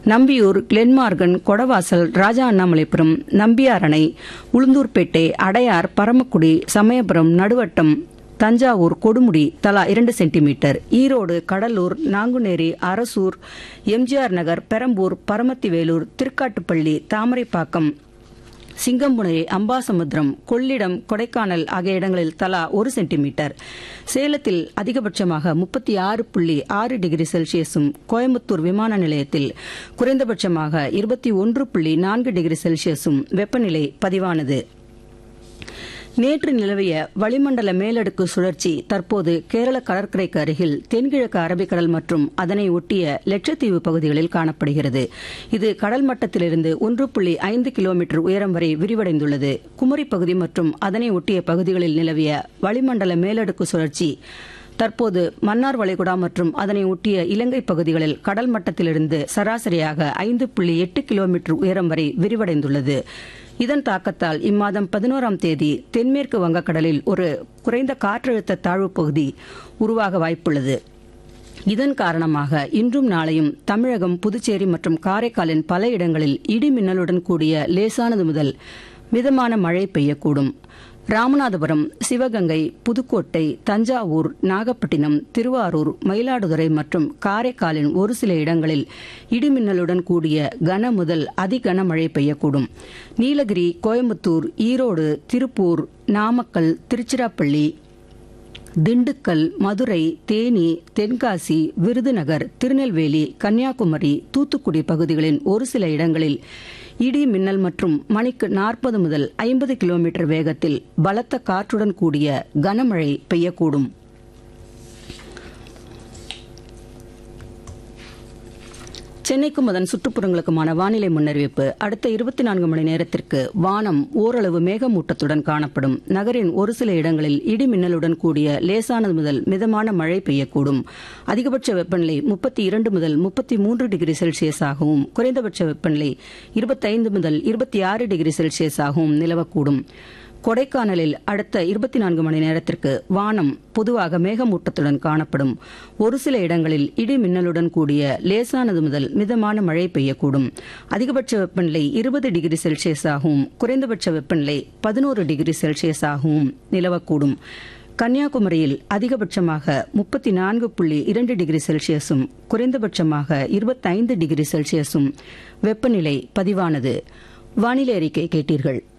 நம்பியூர் கிளென்மார்கன் கொடவாசல் ராஜா அண்ணாமலைபுரம் நம்பியார் அணை உளுந்தூர்பேட்டை அடையார் பரமக்குடி சமயபுரம் நடுவட்டம் தஞ்சாவூர் கொடுமுடி தலா இரண்டு சென்டிமீட்டர் ஈரோடு கடலூர் நாங்குநேரி அரசூர் எம்ஜிஆர் நகர் பெரம்பூர் பரமத்திவேலூர் திருக்காட்டுப்பள்ளி தாமரைப்பாக்கம் சிங்கம்புணரி அம்பாசமுத்திரம் கொள்ளிடம் கொடைக்கானல் ஆகிய இடங்களில் தலா ஒரு சென்டிமீட்டர் சேலத்தில் அதிகபட்சமாக முப்பத்தி ஆறு புள்ளி ஆறு டிகிரி செல்சியஸும் கோயம்புத்தூர் விமான நிலையத்தில் குறைந்தபட்சமாக இருபத்தி ஒன்று புள்ளி நான்கு டிகிரி செல்சியஸும் வெப்பநிலை பதிவானது நேற்று நிலவிய வளிமண்டல மேலடுக்கு சுழற்சி தற்போது கேரள கடற்கரைக்கு அருகில் தென்கிழக்கு அரபிக்கடல் மற்றும் அதனை ஒட்டிய லட்சத்தீவு பகுதிகளில் காணப்படுகிறது இது கடல் மட்டத்திலிருந்து ஒன்று புள்ளி ஐந்து கிலோமீட்டர் உயரம் வரை விரிவடைந்துள்ளது குமரி பகுதி மற்றும் அதனை ஒட்டிய பகுதிகளில் நிலவிய வளிமண்டல மேலடுக்கு சுழற்சி தற்போது மன்னார் வளைகுடா மற்றும் அதனை ஒட்டிய இலங்கை பகுதிகளில் கடல் மட்டத்திலிருந்து சராசரியாக ஐந்து புள்ளி எட்டு கிலோமீட்டர் உயரம் வரை விரிவடைந்துள்ளது இதன் தாக்கத்தால் இம்மாதம் பதினோராம் தேதி தென்மேற்கு வங்கக்கடலில் ஒரு குறைந்த காற்றழுத்த தாழ்வுப் பகுதி உருவாக வாய்ப்புள்ளது இதன் காரணமாக இன்றும் நாளையும் தமிழகம் புதுச்சேரி மற்றும் காரைக்காலின் பல இடங்களில் இடி மின்னலுடன் கூடிய லேசானது முதல் மிதமான மழை பெய்யக்கூடும் ராமநாதபுரம் சிவகங்கை புதுக்கோட்டை தஞ்சாவூர் நாகப்பட்டினம் திருவாரூர் மயிலாடுதுறை மற்றும் காரைக்காலின் ஒரு சில இடங்களில் இடிமின்னலுடன் கூடிய கன முதல் அதிகன மழை பெய்யக்கூடும் நீலகிரி கோயம்புத்தூர் ஈரோடு திருப்பூர் நாமக்கல் திருச்சிராப்பள்ளி திண்டுக்கல் மதுரை தேனி தென்காசி விருதுநகர் திருநெல்வேலி கன்னியாகுமரி தூத்துக்குடி பகுதிகளின் ஒரு சில இடங்களில் இடி மின்னல் மற்றும் மணிக்கு நாற்பது முதல் ஐம்பது கிலோமீட்டர் வேகத்தில் பலத்த காற்றுடன் கூடிய கனமழை பெய்யக்கூடும் சென்னைக்கும் அதன் சுற்றுப்புறங்களுக்குமான வானிலை முன்னறிவிப்பு அடுத்த இருபத்தி நான்கு மணி நேரத்திற்கு வானம் ஓரளவு மேகமூட்டத்துடன் காணப்படும் நகரின் ஒரு சில இடங்களில் இடி மின்னலுடன் கூடிய லேசானது முதல் மிதமான மழை பெய்யக்கூடும் அதிகபட்ச வெப்பநிலை முப்பத்தி இரண்டு முதல் முப்பத்தி மூன்று டிகிரி செல்சியஸ் ஆகவும் குறைந்தபட்ச வெப்பநிலை இருபத்தைந்து முதல் இருபத்தி ஆறு டிகிரி செல்சியஸ் ஆகவும் நிலவக்கூடும் கொடைக்கானலில் அடுத்த இருபத்தி நான்கு மணி நேரத்திற்கு வானம் பொதுவாக மேகமூட்டத்துடன் காணப்படும் ஒரு சில இடங்களில் இடி மின்னலுடன் கூடிய லேசானது முதல் மிதமான மழை பெய்யக்கூடும் அதிகபட்ச வெப்பநிலை இருபது டிகிரி செல்சியஸ் ஆகவும் குறைந்தபட்ச வெப்பநிலை பதினோரு டிகிரி செல்சியஸ் ஆகவும் நிலவக்கூடும் கன்னியாகுமரியில் அதிகபட்சமாக முப்பத்தி நான்கு புள்ளி இரண்டு டிகிரி செல்சியஸும் குறைந்தபட்சமாக இருபத்தைந்து டிகிரி செல்சியஸும் வெப்பநிலை பதிவானது வானிலை அறிக்கை கேட்டீர்கள்